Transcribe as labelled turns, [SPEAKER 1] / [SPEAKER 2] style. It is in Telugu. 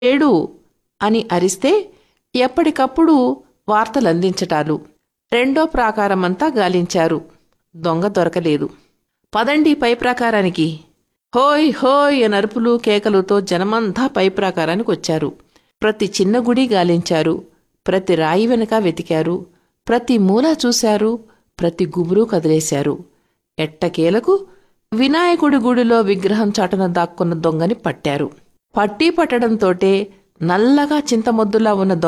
[SPEAKER 1] ఏడు అని అరిస్తే ఎప్పటికప్పుడు వార్తలందించటాలు రెండో ప్రాకారమంతా గాలించారు దొంగ దొరకలేదు పదండి పై ప్రాకారానికి హోయ్ హోయ్ అని అరుపులు కేకలతో జనమంతా పై ప్రాకారానికి వచ్చారు ప్రతి చిన్న గుడి గాలించారు ప్రతి రాయి వెనక వెతికారు ప్రతి మూల చూశారు ప్రతి గుబురు కదిలేశారు ఎట్టకేలకు వినాయకుడి గుడిలో విగ్రహం చాటున దాక్కున్న దొంగని పట్టారు పట్టి పట్టడంతోటే నల్లగా చింతమొద్దులా ఉన్న దొంగ